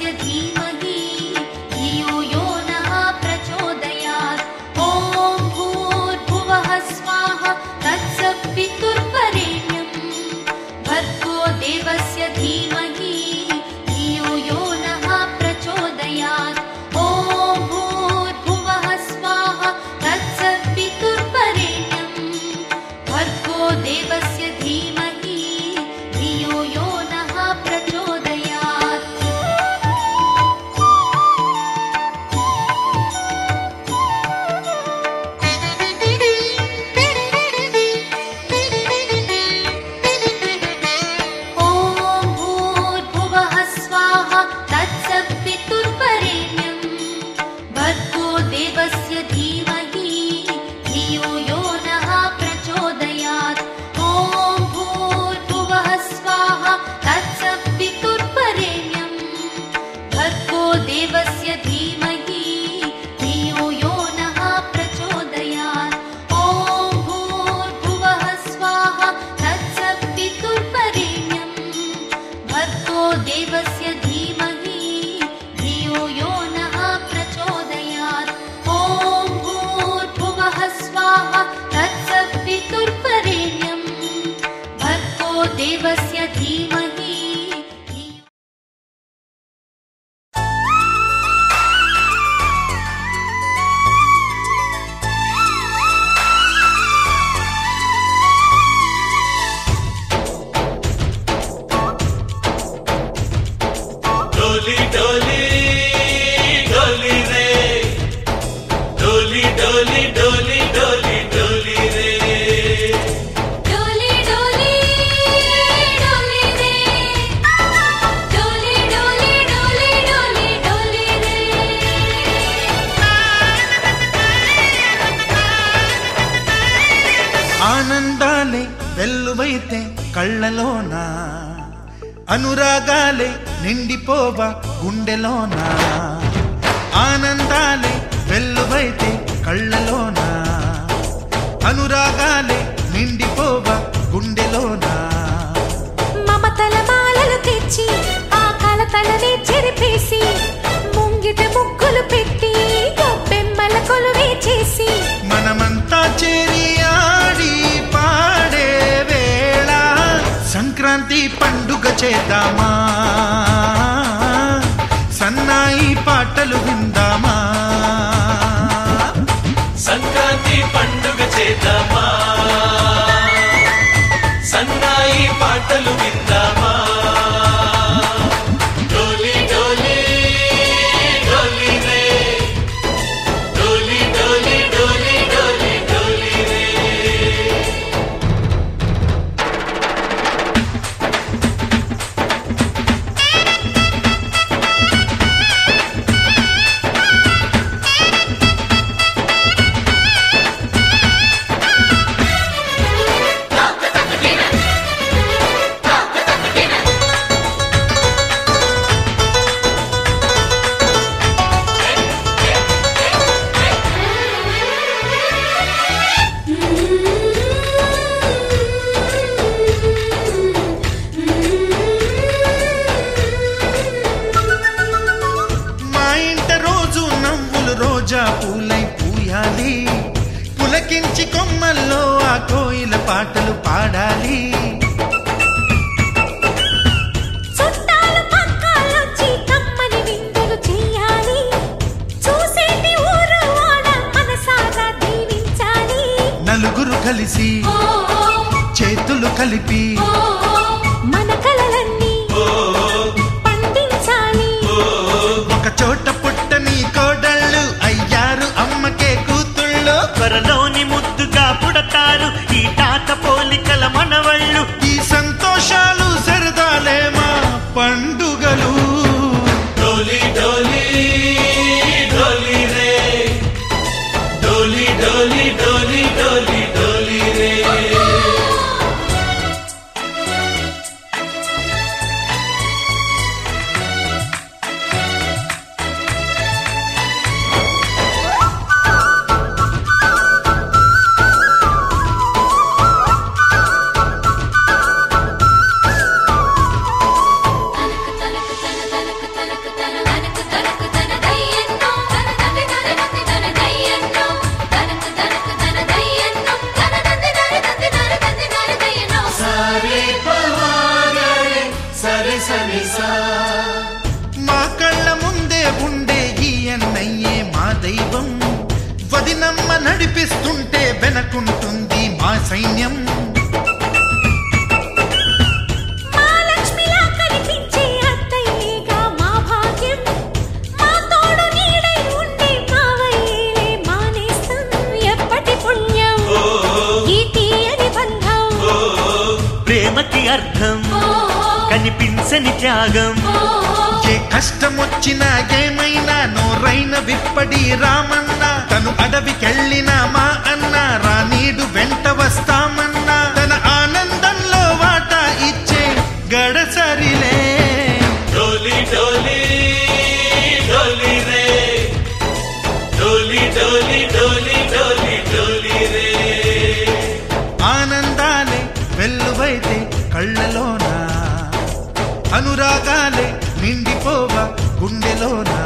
देवस्य धीमहि धियो यो नः प्रचोदयात् ॐ भूर्भुवः स्वाहा तत्सवितुर्वरेण्यम् भर्गो देवस्य धीमहि धियो यो नः प्रचोदयात् ॐ भूर्भुवः स्वाहा तत्सवितुर्वरेण्यम् भर्गो देवस्य धीमहि धियो यो नः प्रचोदयात् ॐ भूर्भुवः स्वाहा तत्सवितुर्वरेण्यम् भर्गो देवस्य धीमहि धियो यो नः प्रचोदयात् ॐ भूर्भुवः स्वाहा तत्सवितुर्वरेण्यम् भर्गो देवस्य धीमहि धियो यो नः प्रचोदयात् ॐ भूर्भुवः स्वाहा तत्सवितुर्वरेण्यम् भर्गो देवस्य धीमहि धियो यो नः प्रचोदयात् ॐ भूर्भुवः स्वाहा तत्सवितुर्वरेण्यम् भर्गो देवस्य धीमहि धियो डोली डोली डोली रे डोली डोली डोली डोली डोली रे डोली डोली डोली रे डोली डोली डोली डोली डोली रे ఆనందాలే వెల్లువైతే కళ్ళలోన అనురాగాలే నిండిపోవా గుండెలోన ఆనందాలే వెల్లువైతే కళ్ళలోన అనురాగాలే నిండిపోవా గుండెలోన మమతల మాలలు తెచ్చి ఆ కలతలనే చెరిపేసి ముంగిట ముగ్గులు పెట్టి గొబ్బెమ్మల కొలువే చేసి మనమంతా చేరి ఆడి పాడే వేళ సంక్రాంతి పండుగ చేద్దామా సన్నాయి పాటలు విందామా సంక్రాంతి పండుగ చేద్దామా సన్నాయి పాటలు విందామా డోలి డోలి డోలి రే డోలి డోలి డోలి డోలి డోలి రే మా ఇంట రోజు నవ్వులు రోజా పూలై పూయాలి పులకించి కొమ్మల్లో ఆ కోయిల పాటలు పాడాలి చుట్టాలు పక్కాలొచ్చి కమ్మని విందులు చెయ్యాలి చూసేటి ఊరు వాడ మనసారా దీవించాలి నలుగురు కలిసి చేతులు కలిపి మన కలలన్నీ పండించాలి ఒక చోట పుట్టని కోడళ్ళు అయ్యారు అమ్మకే కూతుళ్ళు త్వరలోని ముద్దుగా పుడతారు ఈ తాత పోలికల మనవళ్ళు ఈ సంతోషాలు సరదాలే మా పండుగలు డోలి డోలి డోలి రే డోలి డోలి డోలి డోలి డోలి రే అన్నయ్యే మా దైవం వదినమ్మ నడిపిస్తుంటే వెనకుంటుంది మా సైన్యం మా లక్ష్మిలా కనిపించే అత్తయ్యేగా మా భాగ్యం మా తోడు నీడై ఉండే మావయ్యేలే మానేస్తాం ఎప్పటి పుణ్యం ఈ తీయని బంధం ప్రేమకి అర్థం కనిపించని త్యాగం ఏ కష్టం వచ్చినా ఏమైనా నోరైన విప్పడి రామన్న తను అడవికెళ్ళిన మా అన్న రానీడు వెంట వస్తామన్నా తన ఆనందంలో వాటా ఇచ్చే గడసరిలే डोली डोली डोली रे डोली डोली डोली डोली डोली रे ఆనందాలే వెల్లువైతే కళ్ళలోన అనురాగాలే నిండిపోవ గుండెలోన